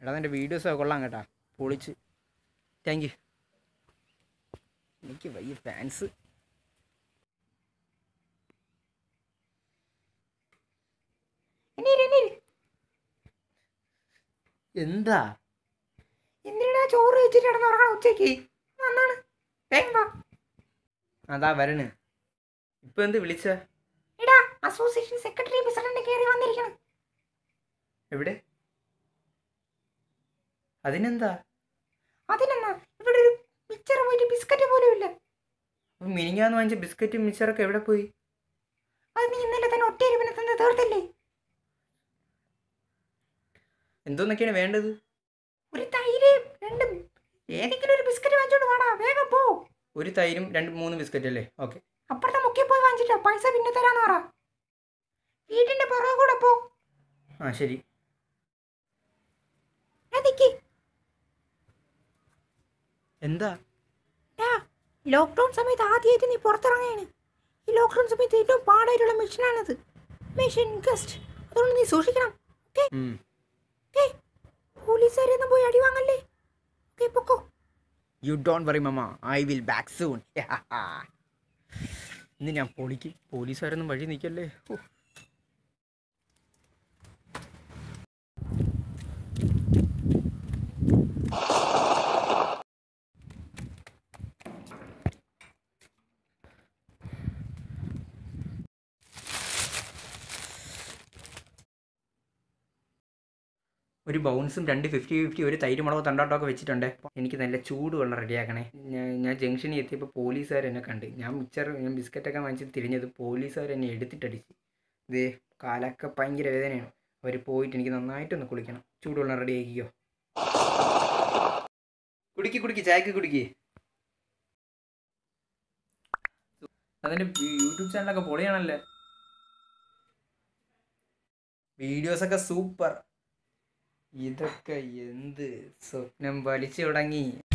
എടാ നിൻ്റെ വീഡിയോസൊക്കെ കൊള്ളാം കേട്ടാ പൊളിച്ച് താങ്ക് യു എനിക്ക് വയ്യ ഫാൻസ് എന്താ എന്തിനാ ചോറ് വെച്ചിട്ട് കിടന്ന് ഉറങ്ങണം ഉച്ചയ്ക്ക് വന്നാണ് വേഗം വാ അതാ വരണ് ഇപ്പൊ എന്ത് വിളിച്ച എടാ അസോസിയേഷൻ സെക്രട്ടറി പ്രസിഡന്റ് കയറി വന്നിരിക്കണം എവിടെ അതിനെന്താ അതിനെന്നാ ഇവിടെ ഒരു മിച്ചർ പോയിട്ട് ബിസ്ക്കറ്റ് പോലും ഇല്ല അപ്പൊ മിനിങ്ങാന്ന് വാങ്ങിച്ച ബിസ്ക്കറ്റും മിച്ചറൊക്കെ എവിടെ പോയി അത് നീ ഇന്നലെ തന്നെ ഒറ്റയിരുപ്പിനെ തന്നെ തീർത്തല്ലേ എന്തോന്നൊക്കെയാണ് വേണ്ടത് ഒരു തൈര് രണ്ട് ഏതെങ്കിലും ഒരു ബിസ്ക്കറ്റ് വാങ്ങിച്ചോണ്ട് വാടാ വേഗം പോ ഒരു തൈരും രണ്ട് മൂന്ന് ബിസ്ക്കറ്റ് അല്ലേ ഓക്കെ അപ്പുറത്തെ മുക്കി പോയി വാങ്ങിച്ചിട്ടോ പൈസ പിന്നെ തരാന്ന് പറ വീടിന്റെ പുറകെ കൂടെ പോ ആ ശരി അതിക്ക് എന്താ ലോക്ക്ഡൗൺ സമയത്ത് ആദ്യമായിട്ട് നീ പുറത്തിറങ്ങുകയാണ് ഈ ലോക്ക്ഡൗൺ സമയത്ത് ഏറ്റവും പാടായിട്ടുള്ള മെഷീനാണിത് മെഷീൻ ഗസ്റ്റ് അതുകൊണ്ട് നീ സൂക്ഷിക്കണം ഓക്കെ ഉം. ഓക്കെ പോലീസുകാരെയൊന്നും പോയി അടി വാങ്ങല്ലേ ഓക്കെ പൊക്കോ you don't worry mamma I will back soon ഇന്ന് ഞാൻ പൊളിക്കും പോലീസുകാരൊന്നും വഴി നിൽക്കല്ലേ ഓ ഒരു ബൗൺസും രണ്ട് ഫിഫ്റ്റി ഫിഫ്റ്റി ഒരു തൈര് മുളക് തണ്ടാട്ടമൊക്കെ വെച്ചിട്ടുണ്ട് എനിക്ക് നല്ല ചൂട് വെള്ളം റെഡിയാക്കണേ ഞാൻ ഞാൻ ജംഗ്ഷനിൽ എത്തിയപ്പോൾ പോലീസുകാർ എന്നെ കണ്ട് ഞാൻ മിച്ചർ ഞാൻ ബിസ്ക്കറ്റൊക്കെ വാങ്ങിച്ച് തിരിഞ്ഞത് പോലീസുകാർ എന്നെ എടുത്തിട്ടടിച്ച് ഇതേ കാലൊക്കെ ഭയങ്കര വേദനയാണ് അവർ പോയിട്ട് എനിക്ക് നന്നായിട്ടൊന്ന് കുളിക്കണം ചൂടുവെള്ളം റെഡി ആക്കിക്കോ കുടിക്ക് കുടിക്ക് ചായക്ക് കുടിക്ക് അതിൻ്റെ യൂട്യൂബ് ചാനലൊക്കെ പൊളിയാണല്ലേ വീഡിയോസൊക്കെ സൂപ്പർ ഇതൊക്കെ എന്ത് സ്വപ്നം വലിച്ചു തുടങ്ങി